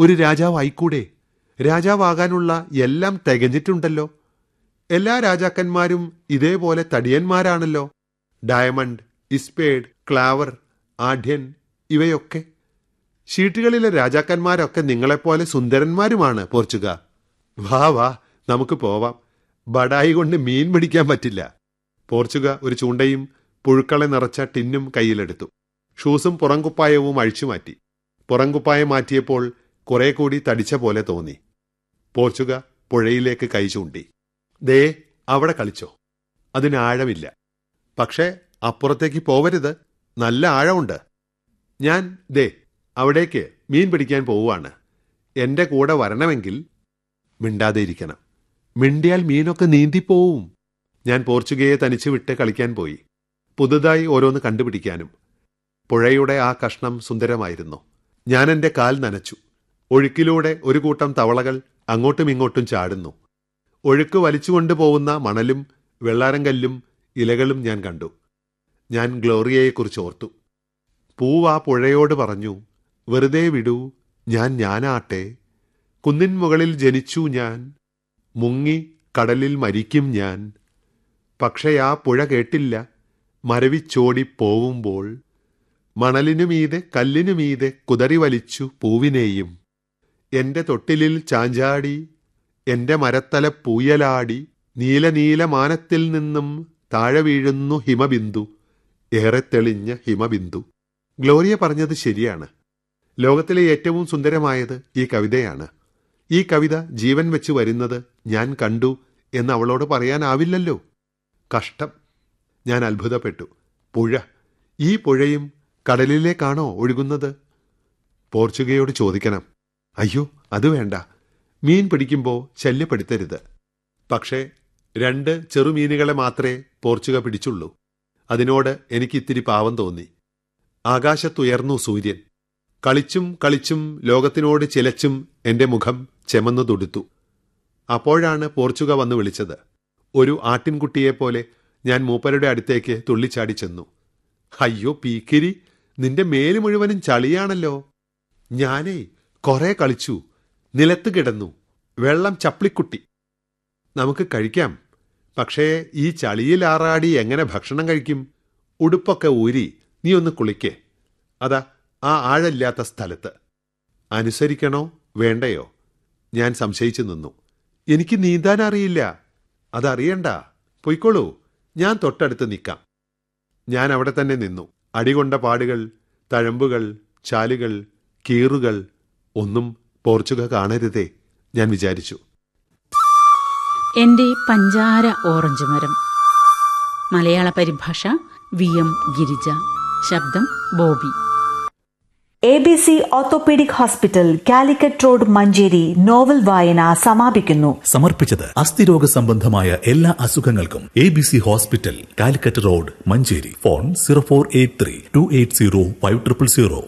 ഒരു രാജാവായിക്കൂടെ രാജാവാകാനുള്ള എല്ലാം തികഞ്ഞിട്ടുണ്ടല്ലോ എല്ലാ രാജാക്കന്മാരും ഇതേപോലെ തടിയന്മാരാണല്ലോ ഡയമണ്ട് ഇസ്പേഡ് ക്ലാവർ ആഢ്യൻ ഇവയൊക്കെ ഷീട്ടുകളിലെ രാജാക്കന്മാരൊക്കെ നിങ്ങളെപ്പോലെ സുന്ദരന്മാരുമാണ് പോർച്ചുഗ വാ വാ നമുക്ക് പോവാം ബടായി കൊണ്ട് മീൻ പിടിക്കാൻ പറ്റില്ല പോർച്ചുഗ ഒരു ചൂണ്ടയും പുഴുക്കളെ നിറച്ച ടിന്നും കയ്യിലെടുത്തു ഷൂസും പുറംകുപ്പായവും അഴിച്ചുമാറ്റി പുറംകുപ്പായം മാറ്റിയപ്പോൾ കുറെ കൂടി തടിച്ച പോലെ തോന്നി പോർച്ചുഗ പുഴയിലേക്ക് കൈ ചൂണ്ടി ദേ അവിടെ കളിച്ചോ അതിന് ആഴമില്ല പക്ഷേ അപ്പുറത്തേക്ക് പോവരുത് നല്ല ആഴമുണ്ട് ഞാൻ ദേ അവിടേക്ക് മീൻ പിടിക്കാൻ പോവുകയാണ് എന്റെ കൂടെ വരണമെങ്കിൽ മിണ്ടാതെ ഇരിക്കണം മിണ്ടിയാൽ മീനൊക്കെ നീന്തിപ്പോവും ഞാൻ പോർച്ചുഗയെ തനിച്ചു വിട്ട് കളിക്കാൻ പോയി പുതുതായി ഓരോന്ന് കണ്ടുപിടിക്കാനും പുഴയുടെ ആ കഷ്ണം സുന്ദരമായിരുന്നു ഞാൻ എൻ്റെ കാൽ നനച്ചു ഒഴുക്കിലൂടെ ഒരു കൂട്ടം തവളകൾ അങ്ങോട്ടും ഇങ്ങോട്ടും ചാടുന്നു ഒഴുക്ക് വലിച്ചുകൊണ്ടു പോകുന്ന മണലും വെള്ളാരങ്കല്ലും ഇലകളും ഞാൻ കണ്ടു ഞാൻ ഗ്ലോറിയയെക്കുറിച്ച് ഓർത്തു പൂവ് ആ പുഴയോട് പറഞ്ഞു വെറുതെ വിടൂ ഞാൻ ഞാനാട്ടെ കുന്നിൻ മുകളിൽ ജനിച്ചു ഞാൻ മുങ്ങി കടലിൽ മരിക്കും ഞാൻ പക്ഷേ ആ പുഴ കേട്ടില്ല മരവിച്ചോടി പോവുമ്പോൾ മണലിനുമീതെ കല്ലിനുമീതെ കുതറി വലിച്ചു പൂവിനെയും എന്റെ തൊട്ടിലിൽ ചാഞ്ചാടി എന്റെ മരത്തല പൂയലാടി നീല നീല മാനത്തിൽ നിന്നും താഴെ വീഴുന്നു ഹിമബിന്ദു ഏറെ തെളിഞ്ഞ ഹിമബിന്ദു ഗ്ലോറിയ പറഞ്ഞത് ശരിയാണ് ലോകത്തിലെ ഏറ്റവും സുന്ദരമായത് ഈ കവിതയാണ് ഈ കവിത ജീവൻ വെച്ച് വരുന്നത് ഞാൻ കണ്ടു എന്ന് അവളോട് പറയാനാവില്ലല്ലോ കഷ്ടം ഞാൻ അത്ഭുതപ്പെട്ടു പുഴ ഈ പുഴയും കടലിലേക്കാണോ ഒഴുകുന്നത് പോർച്ചുഗയോട് ചോദിക്കണം അയ്യോ അത് വേണ്ട മീൻ പിടിക്കുമ്പോൾ ശല്യപ്പെടുത്തരുത് പക്ഷേ രണ്ട് ചെറുമീനുകളെ മാത്രമേ പോർച്ചുഗ പിടിച്ചുള്ളൂ അതിനോട് എനിക്ക് ഇത്തിരി പാവം തോന്നി ആകാശത്തുയർന്നു സൂര്യൻ കളിച്ചും കളിച്ചും ലോകത്തിനോട് ചിലച്ചും എന്റെ മുഖം ചെമന്നു തുടുത്തു അപ്പോഴാണ് പോർച്ചുഗ വന്ന് വിളിച്ചത് ഒരു ആട്ടിൻകുട്ടിയെപ്പോലെ ഞാൻ മൂപ്പരുടെ അടുത്തേക്ക് തുള്ളിച്ചാടി ചെന്നു അയ്യോ പീക്കിരി നിന്റെ മേല് മുഴുവനും ചളിയാണല്ലോ ഞാനേ കുറെ കളിച്ചു നിലത്ത് കിടന്നു വെള്ളം ചപ്ലിക്കുട്ടി നമുക്ക് കഴിക്കാം പക്ഷേ ഈ ചളിയിൽ ആറാടി എങ്ങനെ ഭക്ഷണം കഴിക്കും ഉടുപ്പൊക്കെ ഊരി നീ ഒന്ന് കുളിക്കേ അതാ ആ ആഴല്ലാത്ത സ്ഥലത്ത് അനുസരിക്കണോ വേണ്ടയോ ഞാൻ സംശയിച്ചു നിന്നു എനിക്ക് നീന്താൻ അറിയില്ല അതറിയണ്ട പൊയ്ക്കോളൂ ഞാൻ തൊട്ടടുത്ത് നിൽക്കാം ഞാൻ അവിടെ തന്നെ നിന്നു അടികൊണ്ട പാടുകൾ തഴമ്പുകൾ ചാലുകൾ കീറുകൾ ഒന്നും പോർച്ചുഗ കാണരുതേ ഞാൻ വിചാരിച്ചു എന്റെ പഞ്ചാര ഓറഞ്ച് മരം മലയാള പരിഭാഷ വി എം ഗിരിജ ശബ്ദം Bobby A B C orthopaedic hospital Calicut road Manjeri novel വായന സമാപിക്കുന്നു സമർപ്പിച്ചത് അസ്ഥിരോഗ സംബന്ധമായ എല്ലാ അസുഖങ്ങൾക്കും A B C hospital Calicut road Manjeri phone zero four eight three two eight zero five triple zero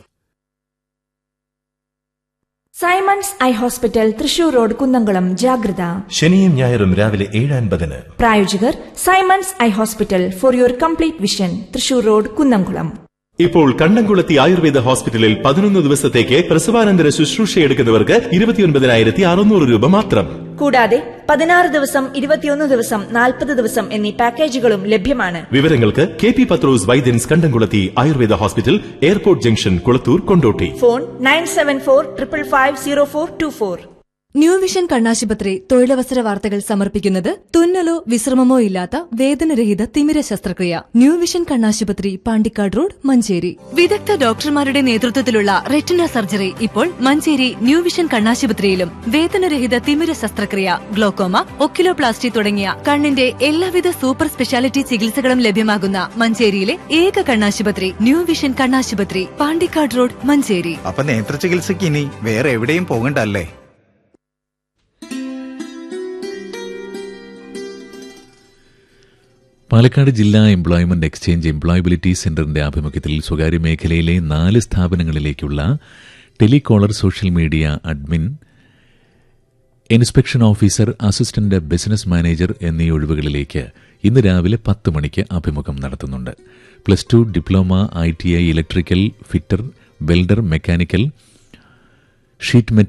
Simons eye hospital Thrissur road Kunnamkulam ജാഗ്രത ശനിയും ഞായറും രാവിലെ ഏഴ് അൻപതിന് പ്രായോജകർ Simons eye hospital for your complete vision Thrissur road Kunnamkulam ഇപ്പോൾ കണ്ടംകുളത്തി ആയുർവേദ ഹോസ്പിറ്റലിൽ പതിനൊന്ന് ദിവസത്തേക്ക് പ്രസവാനന്തര ശുശ്രൂഷ എടുക്കുന്നവർക്ക് ഇരുപത്തിയൊൻപതിനായിരത്തി അറുന്നൂറ് രൂപ മാത്രം കൂടാതെ പതിനാറ് ദിവസം ഇരുപത്തിയൊന്ന് ദിവസം നാൽപ്പത് ദിവസം എന്നീ പാക്കേജുകളും ലഭ്യമാണ് വിവരങ്ങൾക്ക് K P Pathros Vaidyans Kandamkulathy Ayurveda hospital airport junction Kulathur Kondotty phone nine seven four triple five zero four two four new vision കണ്ണാശുപത്രി തൊഴിലവസര വാർത്തകൾ സമർപ്പിക്കുന്നത് തുന്നലോ വിശ്രമമോ ഇല്ലാത്ത വേദനരഹിത തിമിര ശസ്ത്രക്രിയ ന്യൂ വിഷൻ കണ്ണാശുപത്രി പാണ്ടിക്കാട് റോഡ് മഞ്ചേരി വിദഗ്ധ ഡോക്ടർമാരുടെ നേതൃത്വത്തിലുള്ള റെറ്റിന സർജറി ഇപ്പോൾ മഞ്ചേരി ന്യൂ വിഷൻ കണ്ണാശുപത്രിയിലും വേദനരഹിത തിമിര ശസ്ത്രക്രിയ ഗ്ലോക്കോമ ഒക്കിലോപ്ലാസ്റ്റി തുടങ്ങിയ കണ്ണിന്റെ എല്ലാവിധ സൂപ്പർ സ്പെഷ്യാലിറ്റി ചികിത്സകളും ലഭ്യമാകുന്ന മഞ്ചേരിയിലെ ഏക കണ്ണാശുപത്രി ന്യൂ വിഷൻ കണ്ണാശുപത്രി പാണ്ടിക്കാട് റോഡ് മഞ്ചേരി അപ്പൊ നേത്ര ചികിത്സയ്ക്ക് ഇനി വേറെ എവിടെയും പോകണ്ടല്ലേ പാലക്കാട് ജില്ലാ എംപ്ലോയ്മെന്റ് എക്സ്ചേഞ്ച് എംപ്ലോയബിലിറ്റി സെന്ററിന്റെ ആഭിമുഖ്യത്തിൽ സ്വകാര്യ മേഖലയിലെ നാല് സ്ഥാപനങ്ങളിലേക്കുള്ള telecaller social media admin inspection officer assistant business manager എന്നീ ഒഴിവുകളിലേക്ക് ഇന്ന് രാവിലെ പത്ത് മണിക്ക് അഭിമുഖം നടത്തുന്നുണ്ട് plus two diploma I T I electrical fitter welder mechanical sheet